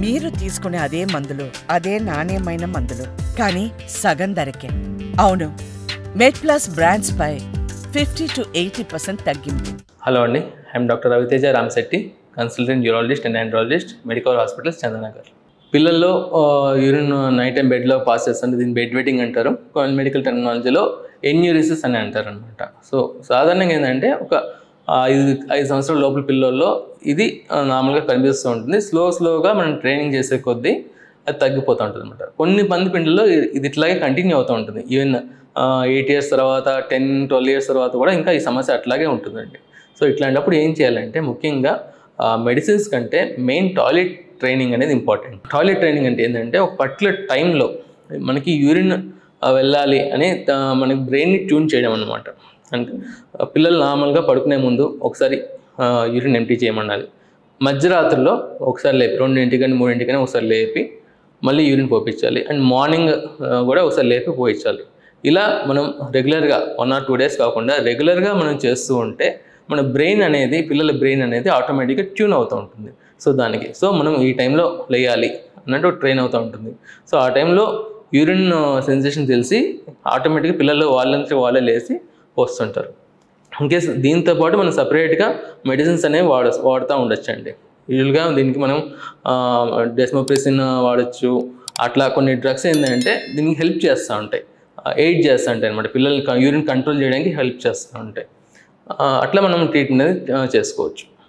మీరు తీసుకునే అదే మందులు అదే నాణ్యమైన మందులు కానీ సగం ధరకే అవును మెడ్ ప్లస్ బ్రాండ్స్ పై ఫిఫ్టీ టు ఎయిటీ పర్సెంట్ తగ్గింపు హలో అండి I'm doctor Raviteja Ramashetti consultant urologist and andrologist medical hospitals Chandranagar పిల్లల్లో యూరిన్ నైట్ టైం బెడ్లో పాస్ చేస్తుంటే దీన్ని బెడ్ వెయిటింగ్ అంటారు మెడికల్ టెక్నాలజీలో ఎన్యూరిసిస్ అని అంటారు అనమాట సో సాధారణంగా ఏంటంటే ఒక ఐదు ఐదు సంవత్సరాల లోపల పిల్లల్లో ఇది నార్మల్గా కనిపిస్తూ ఉంటుంది స్లో స్లోగా మనం ట్రైనింగ్ చేసే కొద్దీ అది తగ్గిపోతూ ఉంటుంది అనమాట కొన్ని మంది పిండిలో ఇది ఇట్లాగే కంటిన్యూ అవుతూ ఉంటుంది ఈవెన్ ఎయిట్ ఇయర్స్ తర్వాత టెన్ ట్వెల్వ్ ఇయర్స్ తర్వాత కూడా ఇంకా ఈ సమస్య అట్లాగే ఉంటుందండి సో ఇట్లాంటప్పుడు ఏం చేయాలంటే ముఖ్యంగా మెడిసిన్స్ కంటే మెయిన్ టాయిలెట్ ట్రైనింగ్ అనేది ఇంపార్టెంట్ టాయిలెట్ ట్రైనింగ్ అంటే ఏంటంటే ఒక పర్టికులర్ టైంలో మనకి యూరిన్ వెళ్ళాలి అని ఆ, మనకి బ్రెయిన్ని ట్యూన్ చేయడం అనమాట అంటే ఆ, పిల్లలు నార్మల్గా పడుకునే ముందు ఒకసారి యూరిన్ ఎంటీ చేయమనాలి మధ్యరాత్రిలో ఒకసారి లేపి రెండింటికని మూడింటికని ఒకసారి లేపి మళ్ళీ యూరిన్ పోపించాలి అండ్ మార్నింగ్ కూడా ఒకసారి లేపి పోయించాలి ఇలా మనం రెగ్యులర్గా వన్ ఆర్ టూ డేస్ కాకుండా రెగ్యులర్గా మనం చేస్తూ ఉంటే మన బ్రెయిన్ అనేది పిల్లల బ్రెయిన్ అనేది ఆటోమేటిక్గా ట్యూన్ అవుతూ ఉంటుంది సో దానికి సో మనం ఈ టైంలో లేయాలి అన్నట్టు ట్రైన్ అవుతూ ఉంటుంది సో ఆ టైంలో యూరిన్ సెన్సేషన్ తెలిసి ఆటోమేటిక్గా పిల్లలు వాళ్ళంతా వాళ్ళే లేచి వస్తుంటారు ఇన్కేస్ దీంతో పాటు మనం సపరేట్గా మెడిసిన్స్ అనేవి వాడ వాడుతూ ఉండొచ్చు అండి యూజువల్గా దీనికి మనం డెస్మోప్రెసిన్ వాడచ్చు అట్లా కొన్ని డ్రగ్స్ ఏంటంటే దీనికి హెల్ప్ చేస్తూ ఉంటాయి ఎయిడ్ చేస్తూ ఉంటాయి అనమాట పిల్లల్ని యూరిన్ కంట్రోల్ చేయడానికి హెల్ప్ చేస్తూ ఉంటాయి ఆ, అట్లా మనం ట్రీట్మెంట్ అనేది ఆ, చేసుకోవచ్చు